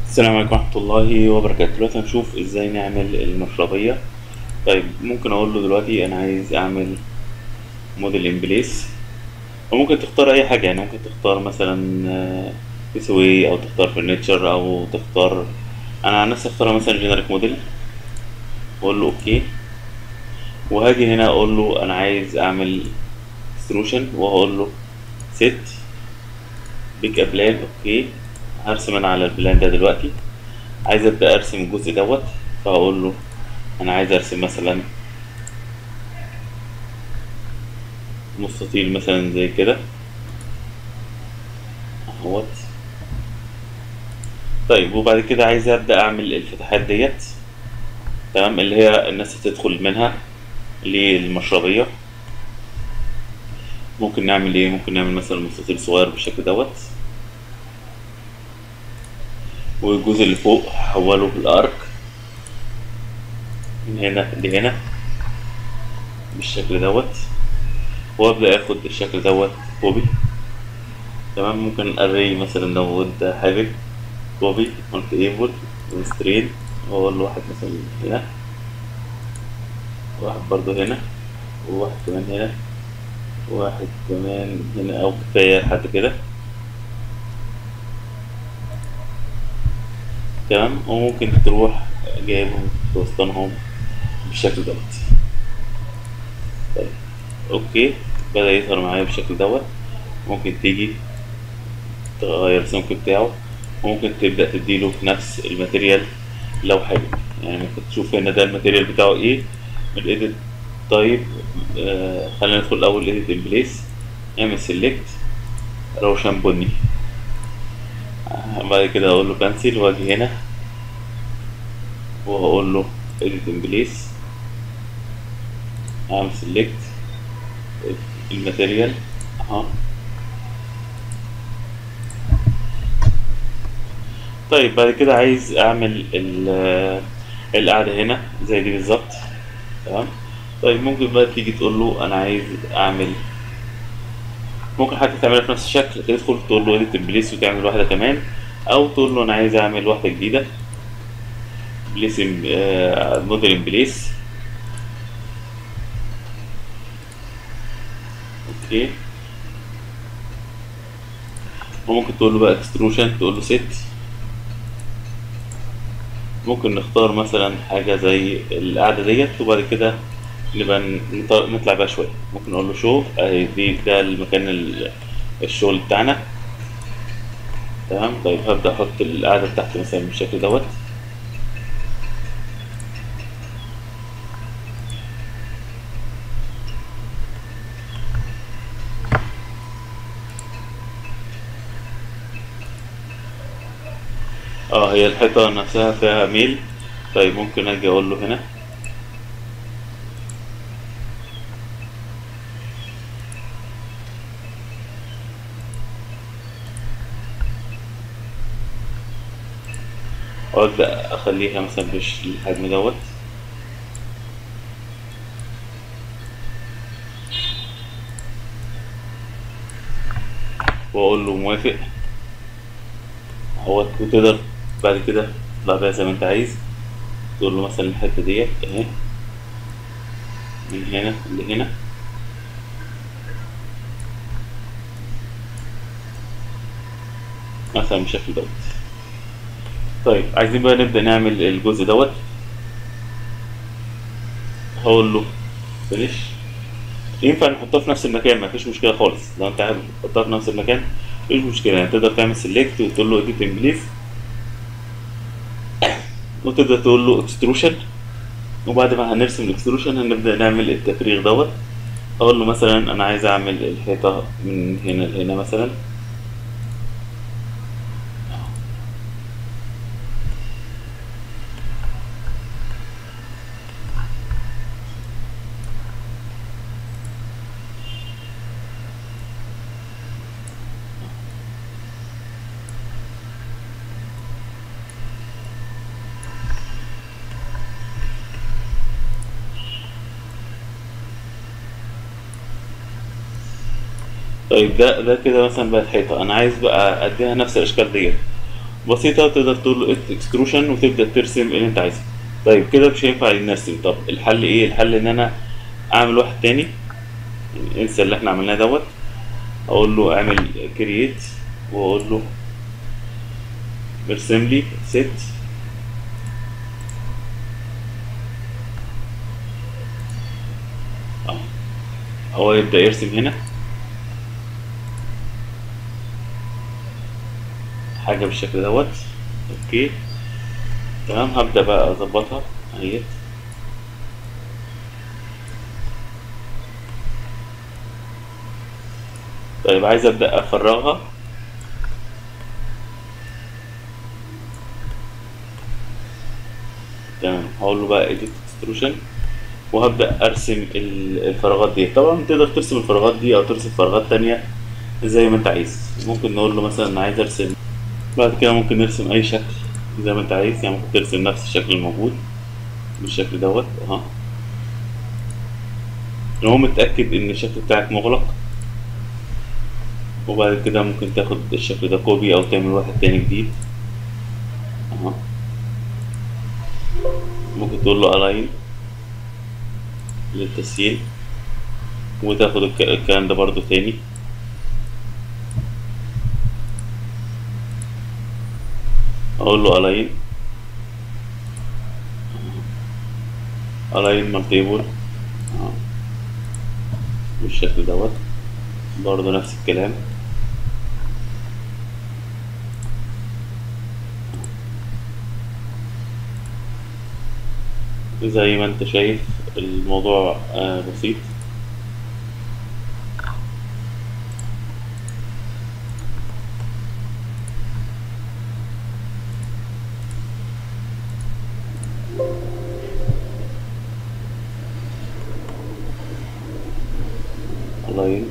السلام عليكم ورحمة الله وبركاته دلوقتي هنشوف ازاي نعمل المشربية طيب ممكن اقول له دلوقتي انا عايز اعمل موديل ان بليس وممكن تختار اي حاجة يعني ممكن تختار مثلا بيسوي او تختار فرنتشر او تختار انا عن نفسي اختار مثلا جينيريك موديل واقول له اوكي وهاجي هنا اقول له انا عايز اعمل اكستروشن وهقول له سيت بيك بلان اوكي هرسم انا على البلان ده دلوقتي عايز ابدا ارسم الجزء دوت فهقول له انا عايز ارسم مثلا مستطيل مثلا زي كده اهوت طيب وبعد كده عايز ابدا اعمل الفتحات ديت تمام اللي هي الناس هتدخل منها للمشربيه ممكن نعمل ايه ممكن نعمل مثلا مستطيل صغير بالشكل دوت والجزء اللي فوق هحوله لارك من هنا لهنا بالشكل دوت وابدا اخد الشكل دوت كوبي تمام ممكن اري مثلا لو انت حابب كوبي قلت ايبل وسترين واقول له واحد مثلا هنا واحد برضو هنا وواحد كمان هنا واحد كمان هنا او كفايه لحد كده تمام وممكن تروح جايبهم توسطنهم بالشكل دوت طيب اوكي بدأ يظهر معايا بالشكل دوت ممكن تيجي تغير السمك بتاعه وممكن تبدأ تديله نفس الماتيريال لو حابب يعني ممكن تشوف هنا ده الماتيريال بتاعه ايه الايديت طيب آه خلينا ندخل الاول ايديت ان بليس اعمل سيلكت روشن بني بعد كده اقول له كانسل واجي هنا وهقول له edit in place اعمل select الماتيريال اها طيب بعد كده عايز اعمل القعدة هنا زي دي بالظبط تمام طيب ممكن بقى تيجي تقول له انا عايز اعمل ممكن حتى تعملها في نفس الشكل تدخل تقول له edit بليس وتعمل واحدة كمان او تقول له انا عايز اعمل واحدة جديدة بليس موديل ان بليس اوكي وممكن تقول له بقى اكستروشن تقول له سيت ممكن نختار مثلا حاجة زي القعدة ديت وبعد كده نبقى نطلع بقى شوية ممكن نقول له شو اهي دي ده المكان الشغل بتاعنا تمام طيب هبدأ احط القعدة بتاعتي مثلا بالشكل دوت اه هي الحيطة نفسها فيها ميل طيب ممكن اجي اقول له هنا وابدا اخليها مثلا بالحجم دوت واقول له موافق هو وتقدر بعد كده تطلع بيها زي ما انت عايز تقول له مثلا الحته ديت اهي من هنا لهنا مثلا بالشكل دوت طيب عايزين بقى نبدأ نعمل الجزء دوت هقول له فينيش ينفع نحطها في نفس المكان مفيش مشكلة خالص لو انت عايز تحطها في نفس المكان مفيش مشكلة يعني تقدر تعمل سيلكت وتقول له edit in place وتبدأ تقول له اكستروشن وبعد ما هنرسم الاكستروشن هنبدأ نعمل التفريغ دوت اقول له مثلا انا عايز اعمل الحيطة من هنا لهنا مثلا طيب ده ده كده مثلا بقت حيطة أنا عايز بقى أديها نفس الأشكال ديت بسيطة تقدر تقول له اكستروشن وتبدأ ترسم اللي انت عايزه طيب كده مش هينفع نرسم طب الحل ايه الحل ان انا اعمل واحد تاني يعني انسى اللي احنا عملناه دوت اقول له اعمل كرييت واقول له ارسم لي ست هو يبدأ يرسم هنا حاجة بالشكل دوت اوكي تمام هبدأ بقى اظبطها اهيت طيب عايز ابدأ افرغها تمام هقول له بقى edit extrusion وهبدأ ارسم ال- الفراغات دي طبعا تقدر ترسم الفراغات دي او ترسم فراغات تانية زي ما انت عايز ممكن نقول له مثلا انا عايز ارسم بعد كده ممكن نرسم اي شكل زي ما انت عايز يعني ممكن ترسم نفس الشكل الموجود بالشكل دوت اها لو متأكد ان الشكل بتاعك مغلق وبعد كده ممكن تاخد الشكل ده كوبي او تعمل واحد تاني جديد اها ممكن تقول له align للتسييل وتاخد الك- الكلام ده برضو تاني اقول له align align multiple آه. بالشكل دوت برضو نفس الكلام زي ما انت شايف الموضوع آه، بسيط الله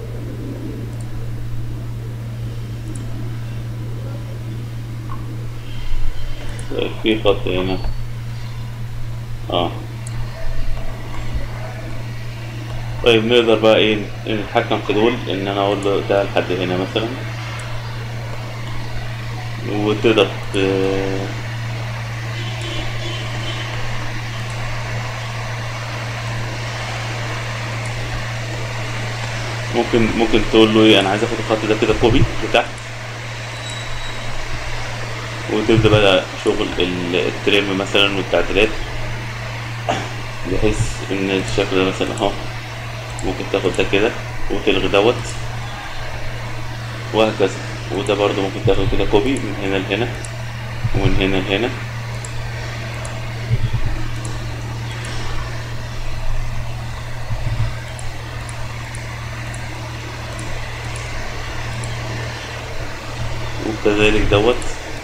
في خط هنا اه طيب نقدر بقى ايه نتحكم في دول ان انا اقول له ده لحد هنا مثلا وتقدر ت- ممكن ممكن تقول له ايه انا عايز اخد الخط ده كده كوبي لتحت وتبدا بقى شغل ال- الترم مثلا والتعديلات بحيث ان الشكل ده مثلا اهو ممكن تاخد ده كده وتلغي دوت وهكذا وده برضو ممكن تاخد كده كوبي من هنا لهنا ومن هنا لهنا وكذلك دوت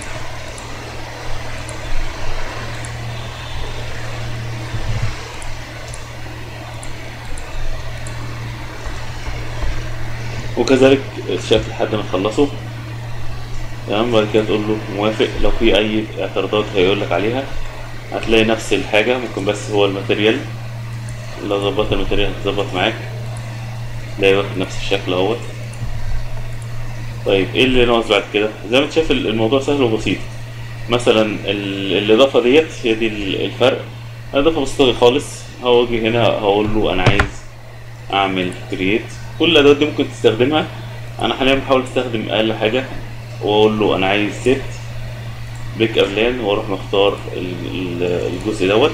وكذلك الشكل لحد ما تخلصه تمام بعد كده تقول له موافق لو في اي اعتراضات هيقول لك عليها هتلاقي نفس الحاجة ممكن بس هو الماتيريال لو ظبطت الماتيريال هتظبط معاك تلاقي واخد نفس الشكل اهوت طيب ايه اللي ناقص بعد كده زي ما انت شايف الموضوع سهل وبسيط مثلا ال- الاضافة ديت هي دي ال- الفرق اضافة بسيطة خالص هواجي هنا هقول له انا عايز اعمل كرييت كل الادوات دي ممكن تستخدمها انا حاليا بحاول استخدم اقل حاجه واقول له انا عايز ست بيك ابلان واروح مختار ال- ال- الجزء دوت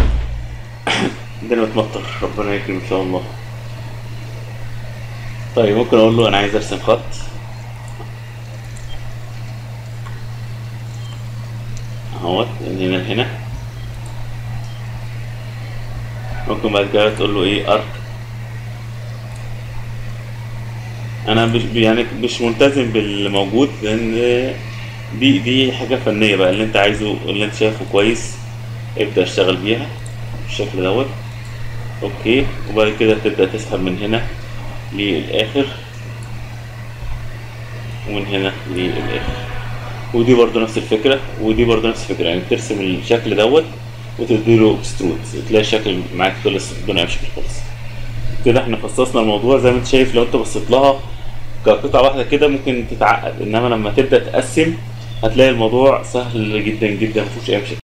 عندنا متمطر ربنا يكرم ان شاء الله طيب ممكن اقول له انا عايز ارسم خط اهوت من هنا لهنا ممكن بعد كده تقول له ايه ارك انا مش يعني مش ملتزم بالموجود لان دي دي حاجه فنيه بقى اللي انت عايزه اللي انت شايفه كويس ابدا اشتغل بيها بالشكل دوت اوكي وبعد كده تبدا تسحب من هنا للاخر ومن هنا للاخر ودي برضو نفس الفكره ودي برضو نفس الفكره يعني ترسم الشكل دوت وتديله اكسترود تلاقي الشكل معاك خلص بدون اي شكل خالص كده احنا فصصنا الموضوع زي ما انت شايف لو انت بصيت لها كقطعة واحدة كده ممكن تتعقد انما لما تبدأ تقسم هتلاقي الموضوع سهل جدا جدا مفيهوش اي مشاكل